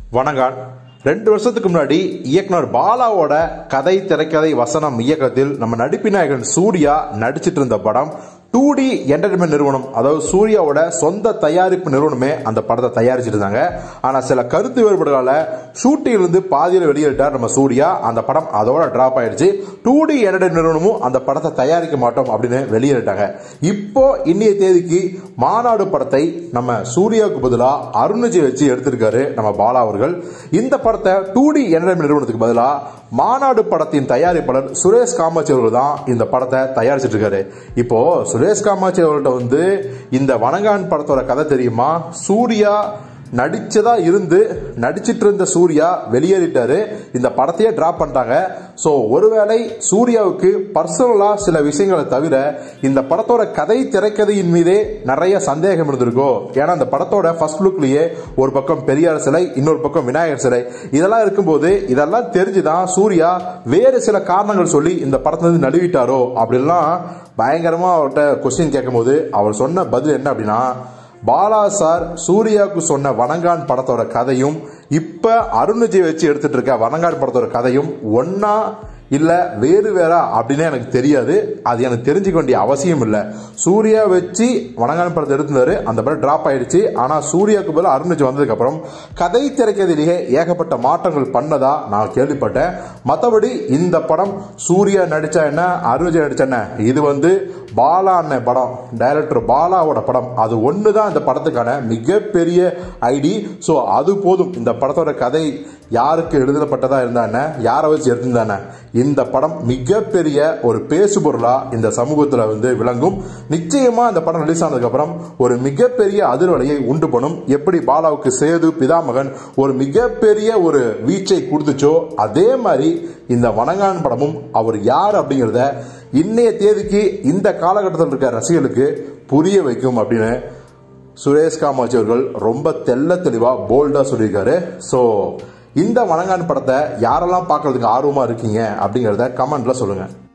வணங்கான் ரெண்டு வருஷத்துக்கு முன்னாடி இயக்குனர் பாலாவோட கதை திரைக்கதை வசனம் இயக்கத்தில் நம்ம நடிப்பு நாயகன் சூர்யா நடிச்சிட்டு இருந்த படம் டூ டி என்டர்டைன்மெண்ட் நிறுவனம் அதாவது சூர்யாவோட சொந்த தயாரிப்பு நிறுவனமே அந்த படத்தை தயாரிச்சிட்டு இருந்தாங்க ஆனா சில கருத்து வேறுபாடுகளால ஷூட்டிங் இருந்து பாதியில் வெளியிட்டார் நம்ம சூர்யா அந்த படம் அதோட டிராப் ஆயிடுச்சு டூ டி என்டர்டைன்மெண்ட் நிறுவனமும் அந்த படத்தை தயாரிக்க மாட்டோம் அப்படின்னு வெளியிட்டாங்க இப்போ இன்னைய தேதிக்கு மாநாடு படத்தை நம்ம சூர்யாவுக்கு பதிலா அருண்ஜி வச்சு எடுத்திருக்காரு நம்ம பாலா அவர்கள் இந்த படத்தை டூ டி என்டர்டைன்மெண்ட் நிறுவனத்துக்கு பதிலா மாநாடு படத்தின் தயாரிப்பாளர் சுரேஷ் காமாட்சி அவர்கள் தான் இந்த படத்தை தயாரிச்சிட்டு இருக்காரு இப்போ சுரேஷ் காமாட்சி அவர்கள்ட்ட வந்து இந்த வணங்கான் படத்தோட கதை தெரியுமா சூர்யா நடிச்சதா இருந்து நடிச்சிட்டு இருந்த சூர்யா வெளியேறிட்டாரு இந்த படத்தையே டிராப் பண்ணிட்டாங்க ஸோ ஒருவேளை சூர்யாவுக்கு பர்சனலா சில விஷயங்களை தவிர இந்த படத்தோட கதை திரைக்கதையின் மீதே நிறைய சந்தேகம் இருந்திருக்கோ ஏன்னா இந்த படத்தோட ஃபர்ஸ்ட் லுக்லயே ஒரு பக்கம் பெரியார் சிலை இன்னொரு பக்கம் விநாயகர் சிலை இதெல்லாம் இருக்கும்போது இதெல்லாம் தெரிஞ்சுதான் சூர்யா வேறு சில காரணங்கள் சொல்லி இந்த படத்துல இருந்து நழுவிட்டாரோ அப்படிலாம் பயங்கரமா அவர்கிட்ட கொஸ்டின் கேட்கும்போது அவர் சொன்ன பதில் என்ன அப்படின்னா பாலா சார் சூர்யாவுக்கு சொன்ன வணங்கான் படத்தோட கதையும் இப்ப அருண்ஜி வச்சு எடுத்துட்டு இருக்க வணங்கான் படத்தோட கதையும் ஒன்னா இல்ல வேறு வேறா அப்படின்னு எனக்கு தெரியாது அது எனக்கு தெரிஞ்சுக்க வேண்டிய அவசியம் இல்ல சூர்யா வச்சு வணங்கான் படத்தை எடுத்திருந்தாரு அந்த படம் டிராப் ஆயிடுச்சு ஆனா சூர்யாவுக்கு பதில் அருண்ஜி வந்ததுக்கு அப்புறம் கதை திரைக்கதையிலேயே ஏகப்பட்ட மாற்றங்கள் பண்ணதா நான் கேள்விப்பட்டேன் மற்றபடி இந்த படம் சூர்யா நடிச்சா என்ன அருண்ஜி நடிச்சா என்ன இது வந்து பாலா அண்ணன் படம் டைரக்டர் பாலாவோட படம் அது ஒன்று தான் இந்த படத்துக்கான மிகப்பெரிய ஐடி ஸோ அது போதும் இந்த படத்தோட கதை யாருக்கு எழுதப்பட்டதா இருந்தானே யாரை வச்சு எடுத்திருந்தானே இந்த படம் மிகப்பெரிய ஒரு பேசு பொருளா இந்த சமூகத்தில் வந்து விளங்கும் நிச்சயமா இந்த படம் ரிலீஸ் ஆனதுக்கு அப்புறம் ஒரு மிகப்பெரிய அதிர்வலையை உண்டு பண்ணும் எப்படி பாலாவுக்கு சேது பிதாமகன் ஒரு மிகப்பெரிய ஒரு வீச்சை கொடுத்துச்சோ அதே மாதிரி இந்த வணங்கான் படமும் அவர் யார் அப்படிங்கிறத இன்னைய தேதிக்கு இந்த காலகட்டத்தில் இருக்க ரசிகர்களுக்கு புரிய வைக்கும் அப்படின்னு சுரேஷ் காமாட்சி அவர்கள் ரொம்ப தெல்ல தெளிவா போல்டா சொல்லியிருக்காரு ஸோ இந்த வணங்கான் படத்தை யாரெல்லாம் பார்க்கறதுக்கு ஆர்வமா இருக்கீங்க அப்படிங்கிறத கமெண்ட்ல சொல்லுங்க